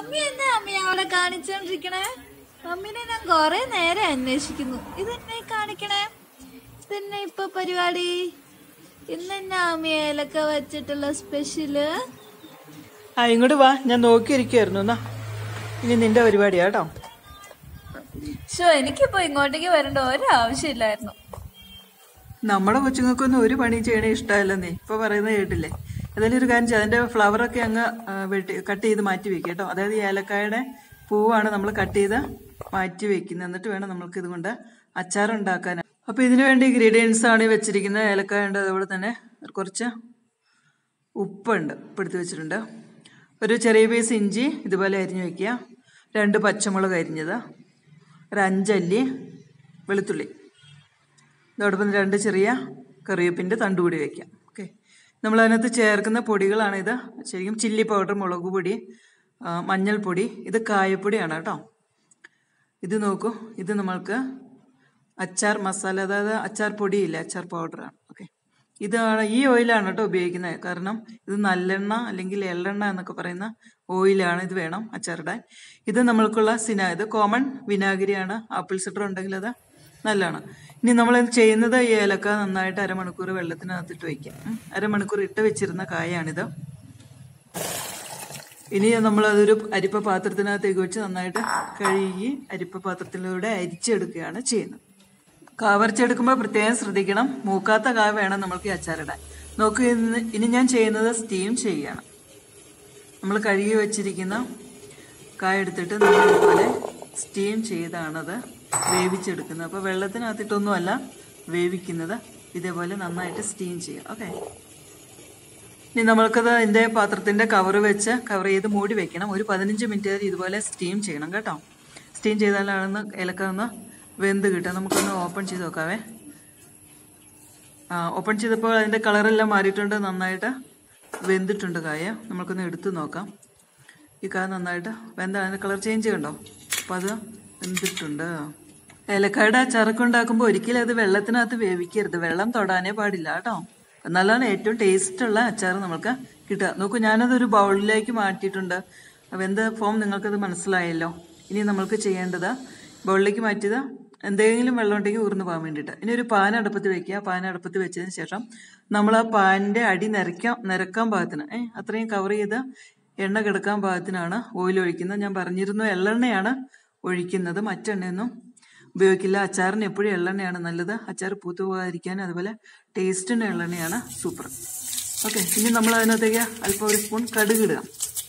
Mummy എന്നാ അമ്മി അവിടെ കാണിച്ചോണ്ടിരിക്കണേ മമ്മീനെ ഞാൻ കൊറേ നേരം അന്വേഷിക്കുന്നു ഇതെന്നെ കാണിക്കണേ ഇതെന്നെ ഇപ്പൊ പരിപാടി ഇന്നെന്നാ അമ്മി ഏലക്ക വെച്ചിട്ടുള്ള സ്പെഷ്യല് ആ ഇങ്ങോട്ട് വാ ഞാൻ നോക്കിയിരിക്കുമായിരുന്നു എന്നാ ഇനി നിന്റെ പരിപാടിയാ കേട്ടോ ഷോ എനിക്കിപ്പോ ഇങ്ങോട്ടേക്ക് വരേണ്ട ഒരാവശ്യമില്ലായിരുന്നു നമ്മുടെ കൊച്ചുങ്ങൾക്കൊന്നും ഒരു പണി ചെയ്യണേ ഇഷ്ടമല്ലെന്നേ ഇപ്പൊ പറയുന്നത് കേട്ടില്ലേ ഏതായാലും ഒരു കാര്യം ചെയ്യ്, അതിന്റെ ഫ്ലവറൊക്കെ അങ്ങ് ആ, വെട്ടി കട്ട് ചെയ്ത് മാറ്റി വെക്കുക കേട്ടോ അതായത് ഈ ഏലക്കായുടെ പൂവാണ് നമ്മൾ കട്ട് ചെയ്ത് മാറ്റി വെക്കുന്നത് എന്നിട്ട് വേണം നമ്മൾക്ക് ഇതുകൊണ്ട് അച്ചാർ ഉണ്ടാക്കാൻ അപ്പൊ ഇതിനു വേണ്ടി ഇൻഗ്രീഡിയൻസ് ആണ് ഈ വെച്ചിരിക്കുന്നത് ഏലക്കായ ഉണ്ട് അതുപോലെ തന്നെ കുറച്ച് ഉപ്പുണ്ട് ഉപ്പെടുത്ത് വെച്ചിട്ടുണ്ട് ഒരു ചെറിയ പീസ് ഇഞ്ചി ഇതുപോലെ അരിഞ്ഞു വെക്കുക രണ്ട് പച്ചമുളക് അരിഞ്ഞത് ഒരു അഞ്ചല്ലി വെളുത്തുള്ളി ഇതോടൊപ്പം രണ്ട് ചെറിയ കറിവേപ്പിൻ്റെ തണ്ട് കൂടി വയ്ക്കാം ഓക്കെ നമ്മൾ അതിനകത്ത് ചേർക്കുന്ന പൊടികളാണ് ഇത് ശരിക്കും ചില്ലി പൗഡർ മുളക് പൊടി ആ, മഞ്ഞൾപ്പൊടി ഇത് കായപ്പൊടിയാണ് കേട്ടോ ഇത് നോക്കൂ ഇത് നമ്മൾക്ക് അച്ചാർ മസാല അതായത് അച്ചാർ പൊടിയില്ല അച്ചാർ പൗഡറാണ് ഓക്കെ ഇതാണ് ഈ ഓയിലാണ് കേട്ടോ ഉപയോഗിക്കുന്നത് കാരണം ഇത് നല്ലെണ്ണ അല്ലെങ്കിൽ എള്ളെണ്ണ എന്നൊക്കെ പറയുന്ന ഓയിലാണ് ഇത് വേണം അച്ചാറിടാൻ ഇത് നമ്മൾക്കുള്ള സിന ഇത് കോമൺ വിനാഗിരിയാണ് ആപ്പിൾ സിഡർ ഉണ്ടെങ്കിൽ അത് നല്ലതാണ് ഇനി നമ്മൾ ചെയ്യുന്നത് ഈ ഏലക്ക നന്നായിട്ട് അരമണിക്കൂർ വെള്ളത്തിനകത്തിട്ട് വയ്ക്കാം ഉം. അരമണിക്കൂർ ഇട്ട് വെച്ചിരുന്ന കായാണിത് ഇനി നമ്മൾ അതൊരു അരിപ്പ പാത്രത്തിനകത്തേക്ക് വെച്ച് നന്നായിട്ട് കഴുകി അരിപ്പ പാത്രത്തിലൂടെ അരിച്ചെടുക്കുകയാണ് ചെയ്യുന്നത് കാവറിച്ചെടുക്കുമ്പോൾ പ്രത്യേകം ശ്രദ്ധിക്കണം മൂക്കാത്ത കായ വേണം നമ്മൾക്ക് ഈ അച്ചാറിടാൻ നോക്കൂ ഇന്ന് ഇനി ഞാൻ ചെയ്യുന്നത് സ്റ്റീം ചെയ്യുകയാണ് നമ്മൾ കഴുകി വെച്ചിരിക്കുന്ന കായ എടുത്തിട്ട് നമ്മൾ ഇതുപോലെ സ്റ്റീം ചെയ്താണത് വേവിച്ചെടുക്കുന്നത് അപ്പോൾ വെള്ളത്തിനകത്തിട്ടൊന്നുമല്ല വേവിക്കുന്നത് ഇതേപോലെ നന്നായിട്ട് സ്റ്റീം ചെയ്യുക ഓക്കെ ഇനി നമ്മൾക്കത് അതിൻ്റെ പാത്രത്തിൻ്റെ കവർ വെച്ച് കവർ ചെയ്ത് മൂടി വെക്കണം ഒരു പതിനഞ്ച് മിനിറ്റ് വരെ ഇതുപോലെ സ്റ്റീം ചെയ്യണം കേട്ടോ സ്റ്റീം ചെയ്താലാണെന്ന് ഇലക്ക ഒന്ന് വെന്ത് കിട്ടുക നമുക്കൊന്ന് ഓപ്പൺ ചെയ്ത് നോക്കാവേ ആ ഓപ്പൺ ചെയ്തപ്പോൾ അതിൻ്റെ കളറെല്ലാം മാറിയിട്ടുണ്ട് നന്നായിട്ട് വെന്തിട്ടുണ്ട് കായ നമുക്കൊന്ന് എടുത്ത് നോക്കാം ഈ കായ നന്നായിട്ട് വെന്ത അതിൻ്റെ കളർ ചേഞ്ച് കണ്ടോ അപ്പോൾ അത് വെന്തിട്ടുണ്ട് ഏലക്കായുടെ അച്ചാറൊക്കെ ഉണ്ടാക്കുമ്പോൾ ഒരിക്കലും അത് വെള്ളത്തിനകത്ത് വേവിക്കരുത് വെള്ളം തൊടാനേ പാടില്ല കേട്ടോ എന്നാലാണ് ഏറ്റവും ടേസ്റ്റുള്ള അച്ചാർ നമുക്ക് കിട്ടുക നോക്കൂ ഞാനത് ഒരു ബൗളിലേക്ക് മാറ്റിയിട്ടുണ്ട് വെന്ത ഫോം നിങ്ങൾക്കത് മനസ്സിലായല്ലോ ഇനി നമ്മൾക്ക് ചെയ്യേണ്ടത് ബൗളിലേക്ക് മാറ്റിയത് എന്തെങ്കിലും വെള്ളം ഉണ്ടെങ്കിൽ ഊർന്നു പോകാൻ വേണ്ടിയിട്ട് ഇനി ഒരു പാൻ അടുപ്പത്ത് വെക്കുക പാൻ അടുപ്പത്ത് വെച്ചതിന് ശേഷം നമ്മൾ ആ പാനിൻ്റെ അടി നിരക്കാൻ നിരക്കാൻ പാകത്തിന് ഏ അത്രയും കവർ ചെയ്ത് എണ്ണ കിടക്കാൻ പാകത്തിനാണ് ഓയിൽ ഒഴിക്കുന്നത് ഞാൻ പറഞ്ഞിരുന്നു എള്ളെണ്ണയാണ് ഒഴിക്കുന്നത് മറ്റെണ്ണയൊന്നും ഉപയോഗിക്കില്ല അച്ചാറിന് എപ്പോഴും എള്ളെണ്ണയാണ് നല്ലത് അച്ചാർ പൂത്തു പോകാതിരിക്കാനും അതുപോലെ ടേസ്റ്റിന് എള്ളെണ്ണയാണ് സൂപ്പർ ഓക്കെ ഇനി നമ്മൾ അതിനകത്തേക്ക് അല്പം ഒരു സ്പൂൺ കടുക് ഇടുക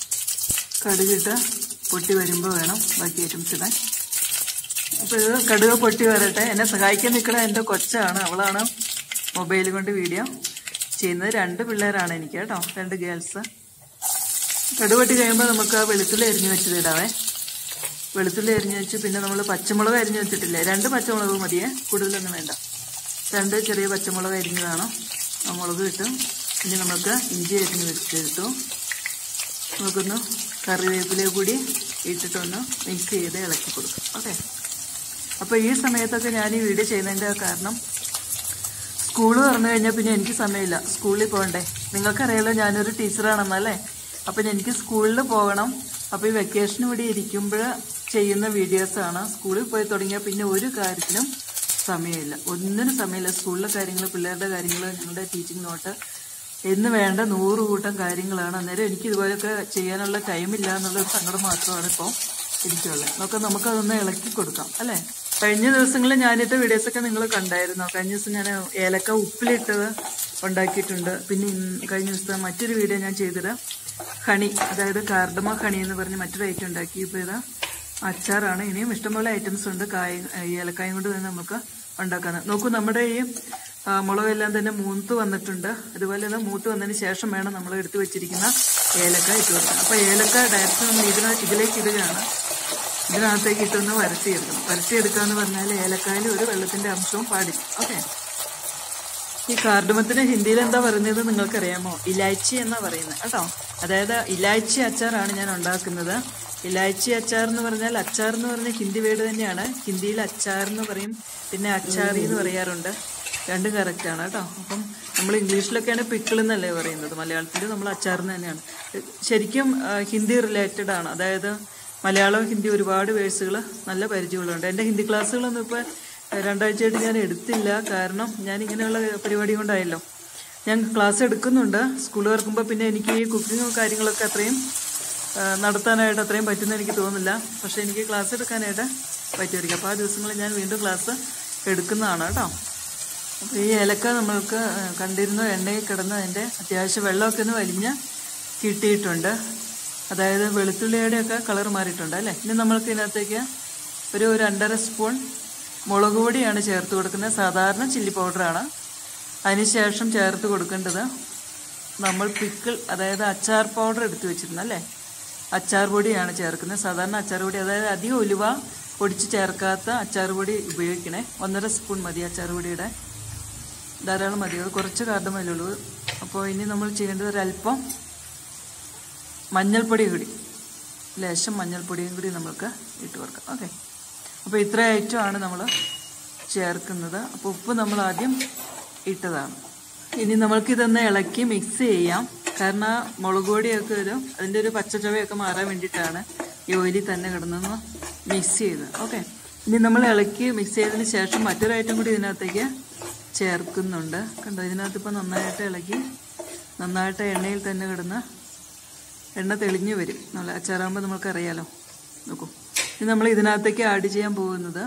കടുകിട്ട് പൊട്ടി വരുമ്പോൾ വേണം ബാക്കി ഐറ്റംസ് ഇടാൻ അപ്പോൾ ഇത് കടുക് പൊട്ടി വരട്ടെ എന്നെ സഹായിക്കാൻ നിൽക്കണ എൻ്റെ കൊച്ചാണ് അവളാണ് മൊബൈൽ കൊണ്ട് വീഡിയോ ചെയ്യുന്നത് രണ്ട് പിള്ളേരാണ് എനിക്ക് കേട്ടോ രണ്ട് ഗേൾസ് കടുക് പൊട്ടി കഴിയുമ്പോൾ നമുക്ക് ആ വെളുത്തുള്ളി അരിഞ്ഞ് വെച്ചത് ഇടാവേ വെളുത്തുള്ളി അരിഞ്ഞ് വെച്ച് പിന്നെ നമ്മൾ പച്ചമുളക് അരിഞ്ഞ് വെച്ചിട്ടില്ലേ രണ്ട് പച്ചമുളക് മതിയേ കൂടുതലൊന്നും വേണ്ട രണ്ട് ചെറിയ പച്ചമുളക് അരിഞ്ഞതാണ് ആ മുളക് ഇട്ട് ഇനി നമുക്ക് ഇഞ്ചി അരിഞ്ഞ് വെച്ചെടുത്തു നമുക്കൊന്ന് കറിവേപ്പില കൂടി ഇട്ടിട്ടൊന്ന് മിക്സ് ചെയ്ത് ഇളക്കി കൊടുക്കും ഓക്കെ അപ്പോൾ ഈ സമയത്തൊക്കെ ഞാൻ ഈ വീഡിയോ ചെയ്യുന്നതിൻ്റെ കാരണം സ്കൂൾ തുറന്നു കഴിഞ്ഞാൽ പിന്നെ എനിക്ക് സമയമില്ല സ്കൂളിൽ പോകണ്ടേ നിങ്ങൾക്കറിയാലോ ഞാനൊരു ടീച്ചറാണെന്നല്ലേ അപ്പം എനിക്ക് സ്കൂളിൽ പോകണം അപ്പോൾ ഈ വെക്കേഷൻ ഇവിടെ ഇരിക്കുമ്പോൾ ചെയ്യുന്ന വീഡിയോസാണ് സ്കൂളിൽ പോയി തുടങ്ങിയാൽ പിന്നെ ഒരു കാര്യത്തിനും സമയമില്ല ഒന്നിനും സമയമില്ല സ്കൂളിലെ കാര്യങ്ങൾ പിള്ളേരുടെ കാര്യങ്ങൾ ഞങ്ങളുടെ ടീച്ചിങ് നോട്ട് എന്ന് വേണ്ട നൂറ് കൂട്ടം കാര്യങ്ങളാണ് അന്നേരം എനിക്ക് ഇതുപോലെയൊക്കെ ചെയ്യാനുള്ള ടൈമില്ല എന്നുള്ള ഒരു സങ്കടം മാത്രമാണ് ഇപ്പോൾ എനിക്കുള്ളത് നോക്കാം നമുക്കതൊന്ന് ഇളക്കി കൊടുക്കാം അല്ലേ കഴിഞ്ഞ ദിവസങ്ങളിൽ ഞാനിട്ട വീഡിയോസൊക്കെ നിങ്ങൾ കണ്ടായിരുന്നോ കഴിഞ്ഞ ദിവസം ഞാൻ ഏലക്ക ഉപ്പിലിട്ടത് ഉണ്ടാക്കിയിട്ടുണ്ട് പിന്നെ ഇന്ന് കഴിഞ്ഞ ദിവസത്തെ മറ്റൊരു വീഡിയോ ഞാൻ ചെയ്തത് ഹണി അതായത് കാർഡമ ഹണി എന്ന് പറഞ്ഞ് മറ്റൊരു ഐറ്റം ഉണ്ടാക്കി ഇപ്പോൾ ഇത് അച്ചാറാണ് ഇനിയും ഇഷ്ടംപോലെ ഐറ്റംസ് ഉണ്ട് കായ ഈ ഏലക്കായും കൊണ്ട് തന്നെ നമുക്ക് ഉണ്ടാക്കാൻ നോക്കൂ നമ്മുടെ ഈ ആ, മുളകെല്ലാം തന്നെ മൂത്ത് വന്നിട്ടുണ്ട് അതുപോലെ തന്നെ മൂത്ത് വന്നതിന് ശേഷം വേണം നമ്മൾ എടുത്തു വെച്ചിരിക്കുന്ന ഏലക്ക ഇട്ട് കൊടുക്കാൻ അപ്പോൾ ഏലക്ക ഡയറക്റ്റ് നമ്മൾ ഇതിന ഇതിലേക്ക് ഇടുകയാണ് ഇതിനകത്തേക്ക് ഇട്ടൊന്ന് വരട്ടിയെടുക്കണം വരട്ടിയെടുക്കുക എന്ന് പറഞ്ഞാൽ ഏലക്കായിൽ ഒരു വെള്ളത്തിൻ്റെ അംശവും പാടില്ല ഓക്കെ ഈ കാർഡമത്തിന് ഹിന്ദിയിൽ എന്താ പറയുന്നത് നിങ്ങൾക്കറിയാമോ ഇലാച്ചി എന്നാ പറയുന്നത് കേട്ടോ അതായത് ഇലാച്ചി അച്ചാറാണ് ഞാൻ ഉണ്ടാക്കുന്നത് ഇലാച്ചി അച്ചാർ എന്ന് പറഞ്ഞാൽ അച്ചാർ എന്ന് പറഞ്ഞ ഹിന്ദി വേർഡ് തന്നെയാണ് ഹിന്ദിയിൽ അച്ചാർ എന്ന് പറയും പിന്നെ അച്ചാറി എന്ന് പറയാറുണ്ട് രണ്ടും കറക്റ്റാണ് കേട്ടോ അപ്പം നമ്മൾ ഇംഗ്ലീഷിലൊക്കെയാണ് പിക്കിൾ എന്നല്ലേ പറയുന്നത് മലയാളത്തിൽ നമ്മൾ അച്ചാറിന് തന്നെയാണ് ശരിക്കും ആ, ഹിന്ദി റിലേറ്റഡ് ആണ് അതായത് മലയാളം ഹിന്ദി ഒരുപാട് വേഴ്സുകൾ നല്ല പരിചയമുള്ളതുണ്ട് എൻ്റെ ഹിന്ദി ക്ലാസ്സുകളൊന്നും ഇപ്പോൾ രണ്ടാഴ്ചയായിട്ട് ഞാൻ എടുത്തില്ല കാരണം ഞാൻ ഇങ്ങനെയുള്ള പരിപാടി കൊണ്ടായല്ലോ ഞാൻ ക്ലാസ് എടുക്കുന്നുണ്ട് സ്കൂൾ തുറക്കുമ്പോൾ പിന്നെ എനിക്ക് ഈ കുക്കിങ്ങും കാര്യങ്ങളൊക്കെ അത്രയും ആ, നടത്താനായിട്ട് അത്രയും പറ്റുന്ന എനിക്ക് തോന്നുന്നില്ല പക്ഷെ എനിക്ക് ക്ലാസ് എടുക്കാനായിട്ട് പറ്റുമായിരിക്കും അപ്പോൾ ആ ദിവസങ്ങളിൽ ഞാൻ വീണ്ടും ക്ലാസ് എടുക്കുന്നതാണ് കേട്ടോ അപ്പോൾ ഈ ഏലക്ക നമ്മൾക്ക് ആ, കണ്ടിരുന്നു എണ്ണയിൽ കിടന്ന് അതിൻ്റെ അത്യാവശ്യം വെള്ളമൊക്കെ ഒന്ന് വലിഞ്ഞ് കിട്ടിയിട്ടുണ്ട് അതായത് വെളുത്തുള്ളിയുടെയൊക്കെ കളർ മാറിയിട്ടുണ്ട് അല്ലേ ഇനി നമ്മൾക്ക് ഇതിനകത്തേക്ക് ഒരു രണ്ടര സ്പൂൺ മുളക് പൊടിയാണ് ചേർത്ത് കൊടുക്കുന്നത് സാധാരണ ചില്ലി പൗഡറാണ് അതിനുശേഷം ചേർത്ത് കൊടുക്കേണ്ടത് നമ്മൾ പിക്കിൾ അതായത് അച്ചാർ പൗഡർ എടുത്ത് വെച്ചിരുന്നു അല്ലേ അച്ചാർ പൊടിയാണ് ചേർക്കുന്നത് സാധാരണ അച്ചാർ പൊടി അതായത് അധികം ഉലുവ പൊടിച്ച് ചേർക്കാത്ത അച്ചാർ പൊടി ഉപയോഗിക്കണേ ഒന്നര സ്പൂൺ മതി അച്ചാർ പൊടിയുടെ ധാരാളം മതി അത് കുറച്ച് കാർഡമല്ലുള്ളൂ അപ്പോൾ ഇനി നമ്മൾ ചെയ്യേണ്ടത് ഒരല്പം മഞ്ഞൾപ്പൊടി കൂടി ലേശം മഞ്ഞൾപ്പൊടിയും കൂടി നമുക്ക് ഇട്ട് കൊടുക്കാം ഓക്കെ അപ്പോൾ ഇത്ര ഐറ്റമാണ് നമ്മൾ ചേർക്കുന്നത് അപ്പോൾ ഉപ്പ് നമ്മൾ ആദ്യം ഇട്ടതാണ് ഇനി നമ്മൾക്കിതൊന്ന് ഇളക്കി മിക്സ് ചെയ്യാം കാരണം ആ മുളക് പൊടിയൊക്കെ ഒരു അതിൻ്റെ ഒരു പച്ചച്ചവയൊക്കെ മാറാൻ വേണ്ടിയിട്ടാണ് ഈ ഓയിലിൽ തന്നെ കിടന്നൊന്ന് മിക്സ് ചെയ്ത് ഓക്കെ ഇനി നമ്മൾ ഇളക്കി മിക്സ് ചെയ്തതിന് ശേഷം മറ്റൊരു ഐറ്റം കൂടി ഇതിനകത്തേക്ക് ചേർക്കുന്നുണ്ട് കണ്ടോ ഇതിനകത്ത് ഇപ്പോൾ നന്നായിട്ട് ഇളക്കി നന്നായിട്ട് എണ്ണയിൽ തന്നെ കിടന്ന് എണ്ണ തെളിഞ്ഞു വരും നല്ല അച്ചാറാകുമ്പോൾ നമുക്കറിയാലോ നോക്കൂ ഇനി നമ്മൾ ഇതിനകത്തേക്ക് ആഡ് ചെയ്യാൻ പോകുന്നത്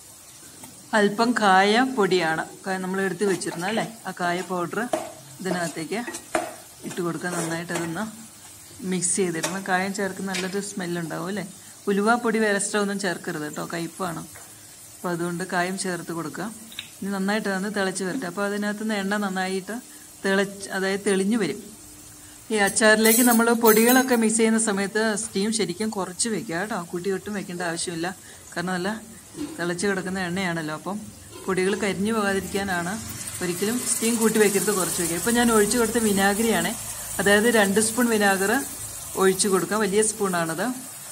അല്പം കായ പൊടിയാണ് കായ നമ്മൾ എടുത്ത് വെച്ചിരുന്നത് അല്ലേ ആ കായ പൗഡർ ഇതിനകത്തേക്ക് ഇട്ട് കൊടുക്കുക നന്നായിട്ട് അതൊന്ന് മിക്സ് ചെയ്തിരുന്നു കായം ചേർക്കുന്ന നല്ലൊരു സ്മെല്ലുണ്ടാവും അല്ലേ ഉലുവ പൊടി വേറെക്സ്ട്രാ ഒന്നും ചേർക്കരുത് കേട്ടോ കയ്പ്പാണ് അപ്പോൾ അതുകൊണ്ട് കായം ചേർത്ത് കൊടുക്കുക ഇനി നന്നായിട്ട് അതൊന്ന് തിളച്ച് വരട്ടെ അപ്പോൾ അതിനകത്ത് നിന്ന് എണ്ണ നന്നായിട്ട് തിളച്ച് അതായത് തെളിഞ്ഞു വരും ഈ അച്ചാറിലേക്ക് നമ്മൾ പൊടികളൊക്കെ മിക്സ് ചെയ്യുന്ന സമയത്ത് സ്റ്റീം ശരിക്കും കുറച്ച് വെക്കുക കേട്ടോ കൂട്ടി ഒട്ടും വെക്കേണ്ട ആവശ്യമില്ല കാരണം നല്ല തിളച്ച് കിടക്കുന്ന എണ്ണയാണല്ലോ അപ്പം പൊടികൾ കരിഞ്ഞു പോകാതിരിക്കാനാണ് ഒരിക്കലും സ്റ്റീം കൂട്ടി വെക്കരുത് കുറച്ച് വെക്കുക ഇപ്പം ഞാൻ ഒഴിച്ചു കൊടുത്ത വിനാഗിരിയാണ് അതായത് രണ്ട് സ്പൂൺ വിനാഗർ ഒഴിച്ചു കൊടുക്കാം വലിയ സ്പൂണാണത്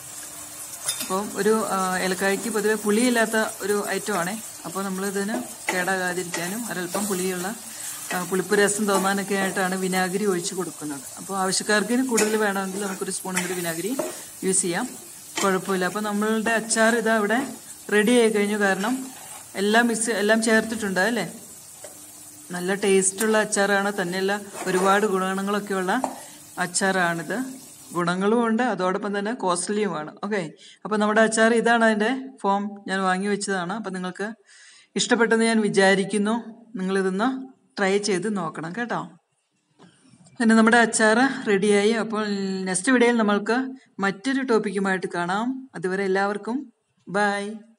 അപ്പം ഒരു ആ, ഏലക്കായ്ക്ക് പൊതുവെ പുളിയില്ലാത്ത ഒരു ഐറ്റമാണേ അപ്പോൾ നമ്മളിതിന് കേടാകാതിരിക്കാനും ഒരല്പം പുളിയുള്ള ആ, പുളിപ്പ് രസം തോന്നാനൊക്കെ ആയിട്ടാണ് വിനാഗിരി ഒഴിച്ച് കൊടുക്കുന്നത് അപ്പോൾ ആവശ്യക്കാർക്ക് ഇനി കൂടുതൽ വേണമെങ്കിൽ നമുക്കൊരു സ്പൂൺ കൂടി വിനാഗിരി യൂസ് ചെയ്യാം കുഴപ്പമില്ല അപ്പോൾ നമ്മളുടെ അച്ചാർ ഇതാ ഇവിടെ റെഡി ആയി കഴിഞ്ഞു കാരണം എല്ലാം മിക്സ് എല്ലാം ചേർത്തിട്ടുണ്ട് അല്ലേ നല്ല ടേസ്റ്റുള്ള അച്ചാറാണ് തന്നെയല്ല ഒരുപാട് ഗുണങ്ങളൊക്കെയുള്ള അച്ചാറാണിത് ഗുണങ്ങളും ഉണ്ട് അതോടൊപ്പം തന്നെ കോസ്റ്റ്ലിയുമാണ് ഓക്കെ അപ്പോൾ നമ്മുടെ അച്ചാർ ഇതാണ് അതിൻ്റെ ഫോം ഞാൻ വാങ്ങി വെച്ചതാണ് അപ്പോൾ നിങ്ങൾക്ക് ഇഷ്ടപ്പെട്ടെന്ന് ഞാൻ വിചാരിക്കുന്നു നിങ്ങളിതൊന്ന് ട്രൈ ചെയ്ത് നോക്കണം കേട്ടോ പിന്നെ നമ്മുടെ അച്ചാർ റെഡിയായി അപ്പോൾ നെക്സ്റ്റ് വീഡിയോയിൽ നമ്മൾക്ക് മറ്റൊരു ടോപ്പിക്കുമായിട്ട് കാണാം അതുവരെ എല്ലാവർക്കും ബൈ